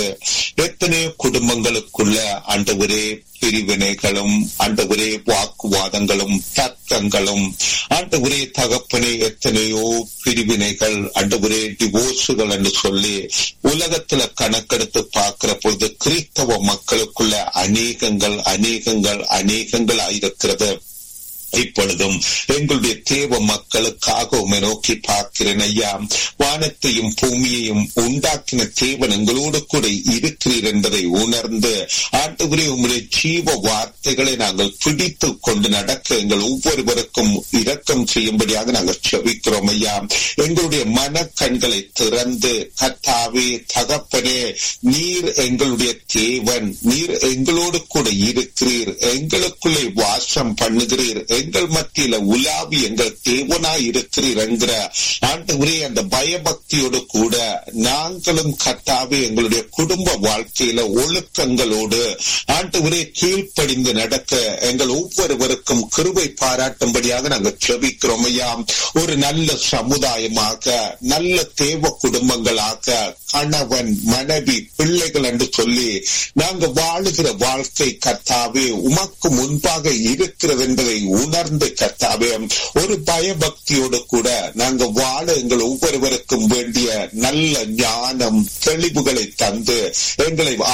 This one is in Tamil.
எத்தனையோ குடும்பங்களுக்குள்ள ஆண்டவரே பிரிவினைகளும் ஆண்டவரே வாக்குவாதங்களும் தர்க்கங்களும் ஆண்டவரே தகப்பனே எத்தனையோ பிரிவினைகள் ஆண்டவரே டிவோர்ஸுகள் என்று சொல்லி உலகத்துல கணக்கெடுத்து பார்க்கிற பொழுது கிறிஸ்தவ மக்களுக்குள்ள அநேகங்கள் அநேகங்கள் அநேகங்கள் ஆயிருக்கிறது இப்பொழுதும் எங்களுடைய தேவ மக்களுக்காக உண்மை நோக்கி பார்க்கிறேன் ஐயா வானத்தையும் பூமியையும் உண்டாக்கின தேவன் எங்களோடு கூட இருக்கிறீர் என்பதை உணர்ந்து ஆண்டுகுரிய உங்களுடைய ஜீவ வார்த்தைகளை நாங்கள் பிடித்து கொண்டு நடக்க எங்கள் ஒவ்வொருவருக்கும் இரக்கம் செய்யும்படியாக நாங்கள் செபிக்கிறோம் ஐயா எங்களுடைய மன கண்களை திறந்து கத்தாவே தகப்பனே நீர் எங்களுடைய தேவன் நீர் எங்களோடு கூட இருக்கிறீர் எங்களுக்குள்ளே வாசம் பண்ணுகிறீர் எங்கள் மத்தியில உலாவி எங்கள் தேவனாய் இருக்கிறீர் என்கிற ஆண்டவரே அந்த பயபக்தியோடு கூட நாங்களும் கத்தாவே எங்களுடைய குடும்ப வாழ்க்கையில ஒழுக்கங்களோடு ஆண்டவரே கீழ்ப்படிந்து நடக்க எங்கள் ஒவ்வொருவருக்கும் கிருபை பாராட்டும்படியாக நாங்கள் செபிக்கிறோம் ஐயா ஒரு நல்ல சமுதாயமாக நல்ல தேவ குடும்பங்களாக கணவன் மனைவி பிள்ளைகள் என்று சொல்லி நாங்க வாழுகிற வாழ்க்கை கத்தாவே உமக்கு முன்பாக இருக்கிறது என்பதை உணர்ந்து கத்தாவே ஒரு பயபக்தியோடு கூட நாங்க வாழ எங்கள் ஒவ்வொருவருக்கும் வேண்டிய நல்ல ஞானம் தெளிவுகளை தந்து எங்களை